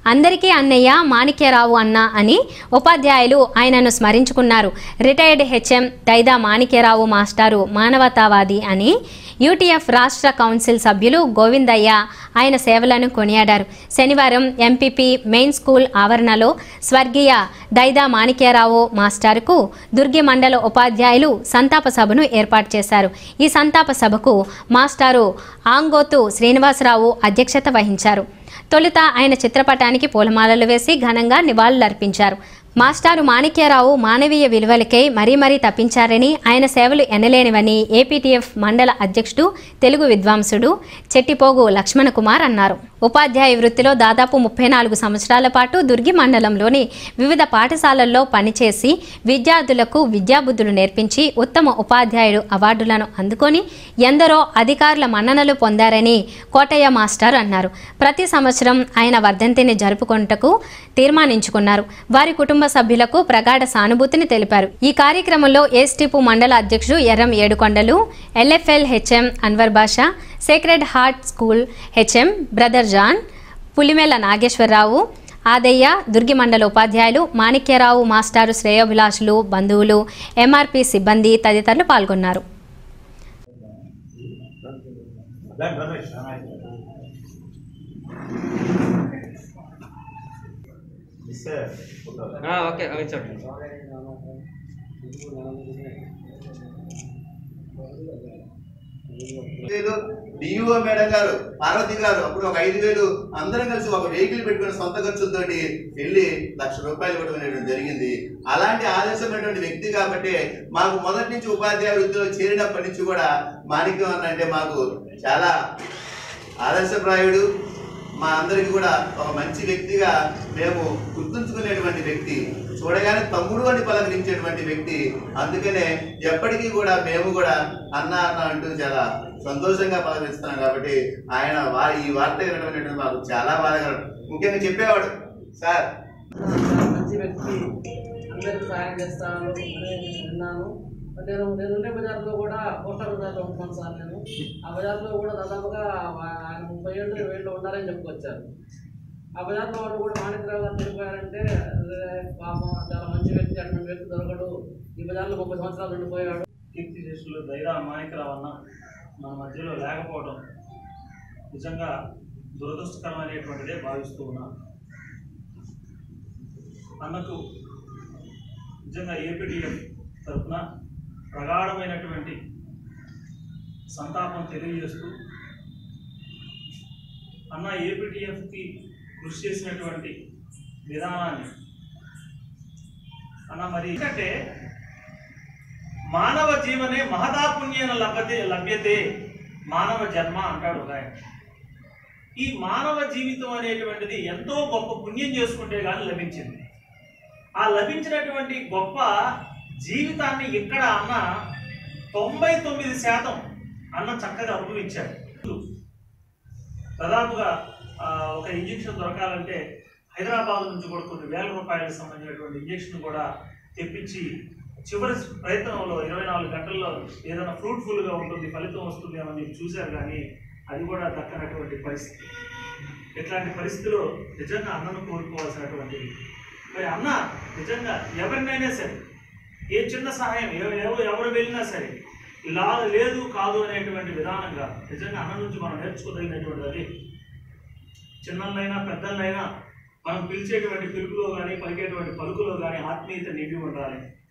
అందరికీ అన్నయ్య మాణిక్యరావు అన్న అని ఉపాధ్యాయులు ఆయనను స్మరించుకున్నారు రిటైర్డ్ హెచ్ఎం దైదా మాణిక్యరావు మాస్టారు మానవతావాది అని యూటీఎఫ్ రాష్ట్ర కౌన్సిల్ సభ్యులు గోవిందయ్య ఆయన సేవలను కొనియాడారు శనివారం ఎంపీపీ మెయిన్ స్కూల్ ఆవరణలో స్వర్గీయ దైదా మాణిక్యరావు మాస్టారుకు దుర్గి మండల ఉపాధ్యాయులు సంతాప సభను ఏర్పాటు చేశారు ఈ సంతాప సభకు మాస్టారు ఆంగోతు శ్రీనివాసరావు అధ్యక్షత వహించారు తొలుత ఆయన చిత్రపటానికి పూలమాలలు వేసి ఘనంగా నివాళులర్పించారు మాస్టారు మాణిక్యరావు మానవీయ విలువలకై మరీ మరీ తప్పించారని ఆయన సేవలు ఎనలేనివని ఏపీటీఎఫ్ మండల అధ్యక్షుడు తెలుగు విద్వాంసుడు చెట్టిపోగు లక్ష్మణ కుమార్ అన్నారు ఉపాధ్యాయ వృత్తిలో దాదాపు ముప్పై నాలుగు సంవత్సరాల పాటు దుర్గి మండలంలోని వివిధ పాఠశాలల్లో పనిచేసి విద్యార్థులకు విద్యాబుద్ధులు నేర్పించి ఉత్తమ ఉపాధ్యాయుడు అవార్డులను అందుకొని ఎందరో అధికారుల మన్ననలు పొందారని కోటయ్య మాస్టర్ అన్నారు ప్రతి సంవత్సరం ఆయన వర్ధంతిని జరుపుకొనుటకు తీర్మానించుకున్నారు వారి కుటుంబ సభ్యులకు ప్రగాఢ సానుభూతిని తెలిపారు ఈ కార్యక్రమంలో ఏస్టిపు మండల అధ్యక్షుడు Erram Yedukondalu LFL HM Anwar Basha Sacred Heart School HM brother John Pulimela Nageswararao Adaiah Durgi మండల ఉపాధ్యాయులు మాణిక్యరావు మాస్టారు శ్రేయోభిలాషులు బంధువులు ఎంఆర్పి సిబ్బంది తదితరులు పాల్గొన్నారు ఆ, ఓకే అవి చెప్పండి వేలు డిఓ మేడం గారు పార్వతి గారు అప్పుడు ఒక ఐదు వేలు అందరం కలిసి ఒక వెహికల్ పెట్టుకుని సొంత ఖర్చులతోటి వెళ్ళి లక్ష రూపాయలు ఇవ్వడం అనేది జరిగింది అలాంటి ఆదర్శమైనటువంటి వ్యక్తి కాబట్టి మాకు మొదటి నుంచి ఉపాధ్యాయ వృత్తిలో చేరినప్పటి నుంచి కూడా మాణిక్యం అన్న అంటే మాకు చాలా ఆదర్శప్రాయుడు మా అందరికి కూడా ఒక మంచి వ్యక్తిగా మేము గుర్తుంచుకునేటువంటి వ్యక్తి చూడగానే తమ్ముడు అని పలకరించేటువంటి వ్యక్తి అందుకనే ఎప్పటికీ కూడా మేము కూడా అన్న అన్న అంటూ చాలా సంతోషంగా పలకరిస్తున్నాం కాబట్టి ఆయన వా ఈ వార్త వినడం అనేటువంటి మాకు చాలా బాధగా ముఖ్యంగా చెప్పేవాడు సార్ చాలా మంచి వ్యక్తి అందరికి సహాయం చేస్తాను అని విన్నాను నేను నేను ఉండే బజార్లో కూడా పోస్టర్ బజార్లో ఉంటున్నాను సార్ నేను ఆ బజార్లో కూడా దాదాపుగా ఆయన ముప్పై ఏళ్ళు ఇరవై ఏళ్ళు ఉన్నారని చెప్పుకొచ్చారు ఆ బజార్లో వాళ్ళు కూడా మాణిక్యరావు గారు చనిపోయారంటే అరే పాపం చాలా మంచి వ్యక్తి అటువంటి వ్యక్తి దొరకడు ఈ బజార్లో ముప్పై సంవత్సరాలు ఉండిపోయాడు కీర్తి చేసులు దైరా మాణికరావు అన్న మన మధ్యలో లేకపోవడం నిజంగా దురదృష్టకరమైనటువంటిదే భావిస్తూ ఉన్నా అన్నకు నిజంగా ఏపీటీఎఫ్ తరఫున ప్రగాఢమైనటువంటి సంతాపం తెలియజేస్తూ అన్న ఏపీటీఎఫ్కి కృషి చేసినటువంటి విధానాన్ని అన్న మరి ఎందుకంటే మానవ జీవనే మహతా పుణ్యేన లభ్యతే లభ్యతే మానవ జన్మ అంటాడు ఒక ఆయన ఈ మానవ జీవితం అనేటువంటిది ఎంతో గొప్ప పుణ్యం చేసుకుంటే కానీ లభించింది ఆ లభించినటువంటి గొప్ప జీవితాన్ని ఇక్కడ అన్న తొంభై తొమ్మిది శాతం అన్న చక్కగా అనుభవించాడు దాదాపుగా ఆ, ఒక ఇంజెక్షన్ దొరకాలంటే హైదరాబాద్ నుంచి కూడా కొన్ని వేల రూపాయలకు సంబంధించినటువంటి ఇంజెక్షన్ కూడా తెప్పించి చివరి ప్రయత్నంలో ఇరవై నాలుగు గంటల్లో ఏదైనా ఫ్రూట్ఫుల్గా ఉంటుంది ఫలితం వస్తుంది అని చెప్పి చూశారు కానీ అది కూడా దక్కనటువంటి పరిస్థితి ఇట్లాంటి పరిస్థితిలో నిజంగా అన్నను కోరుకోవాల్సినటువంటిది మరి అన్న నిజంగా ఎవరినైనా సరే ఏ చిన్న సహాయం ఎవ- ఎవ- ఎవరు వెళ్ళినా సరే ఇలా లేదు కాదు అనేటువంటి విధానంగా నిజంగా అన్న నుంచి మనం నేర్చుకోదగినటువంటిది అది చిన్నలైనా పెద్దలైనా మనం పిలిచేటువంటి పిలుపులో కానీ పలికేటువంటి పలుకులో కానీ ఆత్మీయత నిండి ఉండాలి